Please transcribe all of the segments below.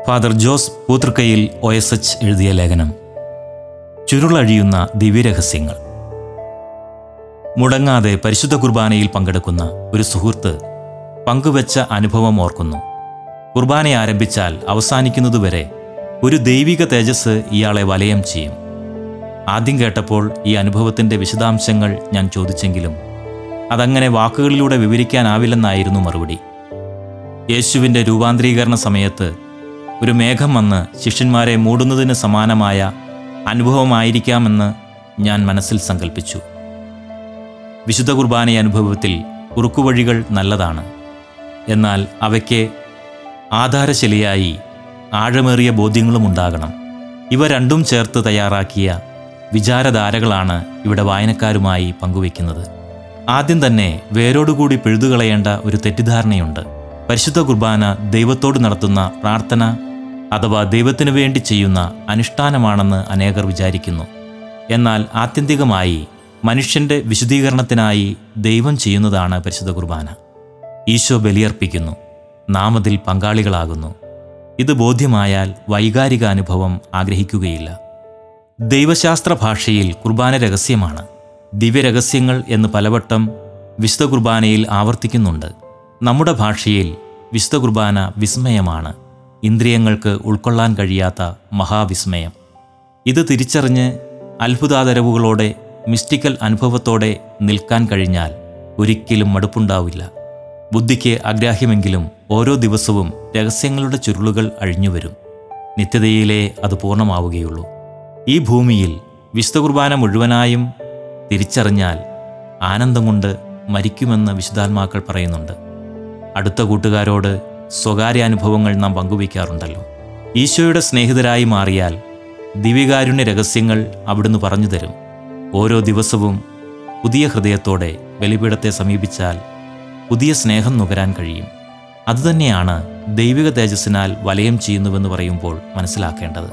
father Jose Poothrukkayil O S H എഴുതിയ ലേഖനം ചുരുളഴിയുന്ന ദിവ്യരഹസ്യങ്ങൾ മുടങ്ങാതെ പരിശുദ്ധ കുർബാനയിൽ പങ്കെടുക്കുന്ന ഒരു സുഹൃത്ത് പങ്കുവച്ച അനുഭവം ഓർക്കുന്നു കുർബാന ആരംഭിച്ചാൽ അവസാനിക്കുന്നതുവരെ ഒരു ദൈവിക തേജസ് ഇയാളെ വലയം ചെയ്യും ആദ്യം കേട്ടപ്പോൾ ഈ അനുഭവത്തിൻ്റെ വിശദാംശങ്ങൾ ഞാൻ ചോദിച്ചെങ്കിലും അതങ്ങനെ വാക്കുകളിലൂടെ വിവരിക്കാനാവില്ലെന്നായിരുന്നു മറുപടി യേശുവിൻ്റെ രൂപാന്തരീകരണ സമയത്ത് ഒരു മേഘം വന്ന് ശിഷ്യന്മാരെ മൂടുന്നതിന് സമാനമായ അനുഭവമായിരിക്കാമെന്ന് ഞാൻ മനസ്സിൽ സങ്കല്പിച്ചു വിശുദ്ധ കുർബാന അനുഭവത്തിൽ കുറുക്കുവഴികൾ നല്ലതാണ് എന്നാൽ അവയ്ക്ക് ആധാരശിലയായി ആഴമേറിയ ബോധ്യങ്ങളും ഉണ്ടാകണം ഇവ രണ്ടും ചേർത്ത് തയ്യാറാക്കിയ വിചാരധാരകളാണ് ഇവിടെ വായനക്കാരുമായി പങ്കുവയ്ക്കുന്നത് ആദ്യം തന്നെ വേരോടുകൂടി പിഴുതുകളയേണ്ട ഒരു തെറ്റിദ്ധാരണയുണ്ട് പരിശുദ്ധ കുർബാന ദൈവത്തോട് നടത്തുന്ന പ്രാർത്ഥന അഥവാ ദൈവത്തിനു വേണ്ടി ചെയ്യുന്ന അനുഷ്ഠാനമാണെന്ന് അനേകർ വിചാരിക്കുന്നു എന്നാൽ ആത്യന്തികമായി മനുഷ്യന്റെ വിശുദ്ധീകരണത്തിനായി ദൈവം ചെയ്യുന്നതാണ് പരിശുദ്ധ കുർബാന ഈശോ ബലിയർപ്പിക്കുന്നു നാം അതിൽ പങ്കാളികളാകുന്നു ഇത് ബോധ്യമായാൽ വൈകാരിക അനുഭവം ആഗ്രഹിക്കുകയില്ല ദൈവശാസ്ത്ര ഭാഷയിൽ കുർബാന രഹസ്യമാണ് ദിവ്യരഹസ്യങ്ങൾ എന്ന് പലവട്ടം വിശുദ്ധ കുർബാനയിൽ ആവർത്തിക്കുന്നുണ്ട് നമ്മുടെ ഭാഷയിൽ വിശുദ്ധ കുർബാന വിസ്മയമാണ് ഇന്ദ്രിയങ്ങൾക്ക് ഉൾക്കൊള്ളാൻ കഴിയാത്ത മഹാവിസ്മയം ഇത് തിരിച്ചറിഞ്ഞ് അത്ഭുതാതരവുകളോടെ മിസ്റ്റിക്കൽ അനുഭവത്തോടെ നിൽക്കാൻ കഴിഞ്ഞാൽ ഒരിക്കലും മടുപ്പുണ്ടാവില്ല ബുദ്ധിക്ക് അഗ്രാഹ്യമെങ്കിലും ഓരോ ദിവസവും രഹസ്യങ്ങളുടെ ചുരുളുകൾ അഴിഞ്ഞുവരും നിത്യതയിലേ അത് പൂർണ്ണമാവുകയുള്ളൂ ഈ ഭൂമിയിൽ വിശുദ്ധ കുർബാന മുഴുവനായും തിരിച്ചറിഞ്ഞാൽ ആനന്ദം കൊണ്ട് മരിക്കുമെന്ന് വിശുദ്ധാത്മാക്കൾ പറയുന്നുണ്ട് അടുത്ത കൂട്ടുകാരോട് സ്വകാര്യ അനുഭവങ്ങൾ നാം പങ്കുവയ്ക്കാറുണ്ടല്ലോ ഈശോയുടെ സ്നേഹിതരായി മാറിയാൽ ദിവ്യകാരുണ്യ രഹസ്യങ്ങൾ അവിടുന്ന് പറഞ്ഞു തരും ഓരോ ദിവസവും പുതിയ ഹൃദയത്തോടെ ബലിപീഠത്തെ സമീപിച്ചാൽ പുതിയ സ്നേഹം നുകരാൻ കഴിയും അതുതന്നെയാണ് ദൈവിക തേജസ്സിനാൽ വലയം ചെയ്യുന്നുവെന്ന് പറയുമ്പോൾ മനസ്സിലാക്കേണ്ടത്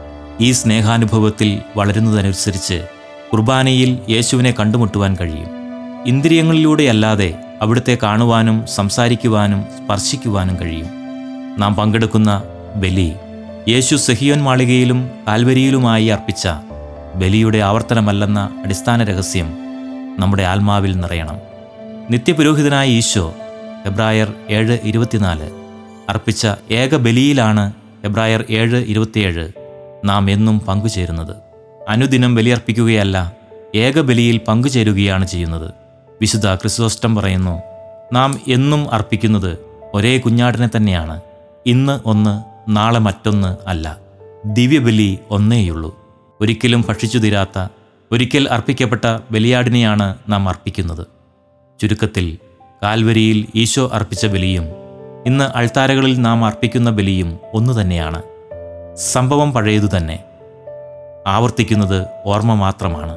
ഈ സ്നേഹാനുഭവത്തിൽ വളരുന്നതനുസരിച്ച് കുർബാനയിൽ യേശുവിനെ കണ്ടുമുട്ടുവാൻ കഴിയും ഇന്ദ്രിയങ്ങളിലൂടെയല്ലാതെ അവിടുത്തെ കാണുവാനും സംസാരിക്കുവാനും സ്പർശിക്കുവാനും കഴിയും നാം പങ്കെടുക്കുന്ന ബലി യേശു സെഹിയോൻ മാളികയിലും കാൽവരിയിലുമായി അർപ്പിച്ച ബലിയുടെ ആവർത്തനമല്ലെന്ന അടിസ്ഥാന രഹസ്യം നമ്മുടെ ആത്മാവിൽ നിറയണം നിത്യപുരോഹിതനായ ഈശോ എബ്രായർ ഏഴ് ഇരുപത്തിനാല് അർപ്പിച്ച ഏക ബലിയിലാണ് എബ്രായർ ഏഴ് ഇരുപത്തിയേഴ് നാം എന്നും പങ്കുചേരുന്നത് അനുദിനം ബലിയർപ്പിക്കുകയല്ല ഏക ബലിയിൽ പങ്കുചേരുകയാണ് ചെയ്യുന്നത് വിശുദ്ധ ക്രിസ്തോസ്റ്റം പറയുന്നു നാം എന്നും അർപ്പിക്കുന്നത് ഒരേ കുഞ്ഞാടിനെ തന്നെയാണ് ഇന്ന് ഒന്ന് നാളെ മറ്റൊന്ന് അല്ല ദിവ്യബലി ഒന്നേയുള്ളൂ ഒരിക്കലും ഭക്ഷിച്ചു തീരാത്ത ഒരിക്കൽ അർപ്പിക്കപ്പെട്ട ബലിയാടിനെയാണ് നാം അർപ്പിക്കുന്നത് ചുരുക്കത്തിൽ കാൽവരിയിൽ ഈശോ അർപ്പിച്ച ബലിയും ഇന്ന് അൾത്താരകളിൽ നാം അർപ്പിക്കുന്ന ബലിയും ഒന്നു തന്നെയാണ് സംഭവം പഴയതു തന്നെ ആവർത്തിക്കുന്നത് ഓർമ്മ മാത്രമാണ്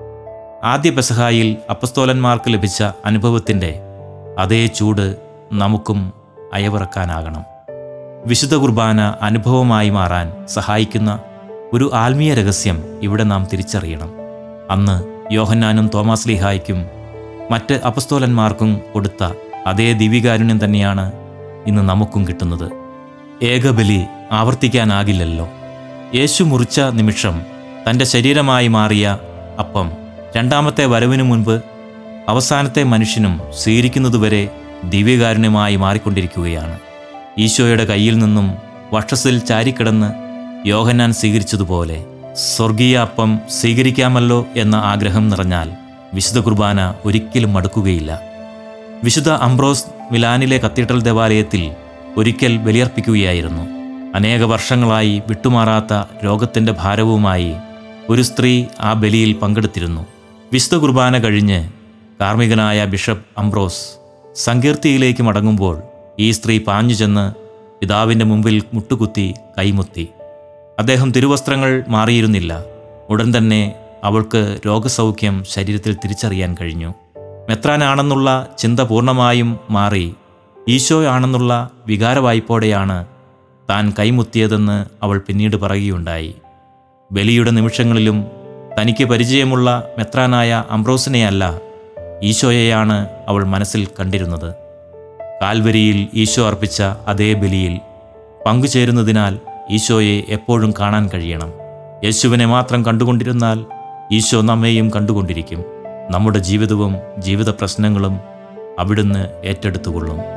ആദ്യ പെസഹായിൽ അപ്പസ്തോലന്മാർക്ക് ലഭിച്ച അനുഭവത്തിൻ്റെ അതേ ചൂട് നമുക്കും അയവിറക്കാനാകണം വിശുദ്ധ കുർബാന അനുഭവമായി മാറാൻ സഹായിക്കുന്ന ഒരു ആത്മീയ രഹസ്യം ഇവിടെ നാം തിരിച്ചറിയണം അന്ന് യോഹന്നാനും തോമാസ് ലീഹായ്ക്കും മറ്റ് അപസ്തോലന്മാർക്കും കൊടുത്ത അതേ ദിവികാരുണ്യം തന്നെയാണ് ഇന്ന് നമുക്കും കിട്ടുന്നത് ഏകബലി ആവർത്തിക്കാനാകില്ലല്ലോ യേശു മുറിച്ച നിമിഷം തൻ്റെ ശരീരമായി മാറിയ അപ്പം രണ്ടാമത്തെ വരവിനു മുൻപ് അവസാനത്തെ മനുഷ്യനും സ്വീകരിക്കുന്നതുവരെ ദിവ്യകാരുണ്യമായി മാറിക്കൊണ്ടിരിക്കുകയാണ് ഈശോയുടെ കയ്യിൽ നിന്നും വക്ഷസിൽ ചാരിക്കിടന്ന് യോഹന്നാൻ സ്വീകരിച്ചതുപോലെ സ്വർഗീയ അപ്പം സ്വീകരിക്കാമല്ലോ എന്ന ആഗ്രഹം നിറഞ്ഞാൽ വിശുദ്ധ കുർബാന ഒരിക്കലും മടുക്കുകയില്ല വിശുദ്ധ അംബ്രോസ് മിലാനിലെ കത്തീഡ്രൽ ദേവാലയത്തിൽ ഒരിക്കൽ ബലിയർപ്പിക്കുകയായിരുന്നു അനേക വർഷങ്ങളായി വിട്ടുമാറാത്ത രോഗത്തിൻ്റെ ഭാരവുമായി ഒരു സ്ത്രീ ആ ബലിയിൽ പങ്കെടുത്തിരുന്നു വിശുദ്ധ കുർബാന കഴിഞ്ഞ് കാർമ്മികനായ ബിഷപ്പ് അംബ്രോസ് സങ്കീർത്തിയിലേക്ക് മടങ്ങുമ്പോൾ ഈ സ്ത്രീ പാഞ്ഞു ചെന്ന് പിതാവിൻ്റെ മുമ്പിൽ മുട്ടുകുത്തി കൈമുത്തി അദ്ദേഹം തിരുവസ്ത്രങ്ങൾ മാറിയിരുന്നില്ല ഉടൻ തന്നെ അവൾക്ക് രോഗസൗഖ്യം ശരീരത്തിൽ തിരിച്ചറിയാൻ കഴിഞ്ഞു മെത്രാനാണെന്നുള്ള ചിന്ത പൂർണ്ണമായും മാറി ഈശോയാണെന്നുള്ള വികാരവായ്പോടെയാണ് താൻ കൈമുത്തിയതെന്ന് അവൾ പിന്നീട് പറയുകയുണ്ടായി ബലിയുടെ നിമിഷങ്ങളിലും തനിക്ക് പരിചയമുള്ള മെത്രാനായ അംബ്രോസിനെയല്ല ഈശോയെയാണ് അവൾ മനസ്സിൽ കണ്ടിരുന്നത് കാൽവരിയിൽ ഈശോ അർപ്പിച്ച അതേ ബലിയിൽ പങ്കുചേരുന്നതിനാൽ ഈശോയെ എപ്പോഴും കാണാൻ കഴിയണം യേശുവിനെ മാത്രം കണ്ടുകൊണ്ടിരുന്നാൽ ഈശോ നമ്മെയും കണ്ടുകൊണ്ടിരിക്കും നമ്മുടെ ജീവിതവും ജീവിത പ്രശ്നങ്ങളും അവിടുന്ന് ഏറ്റെടുത്തുകൊള്ളും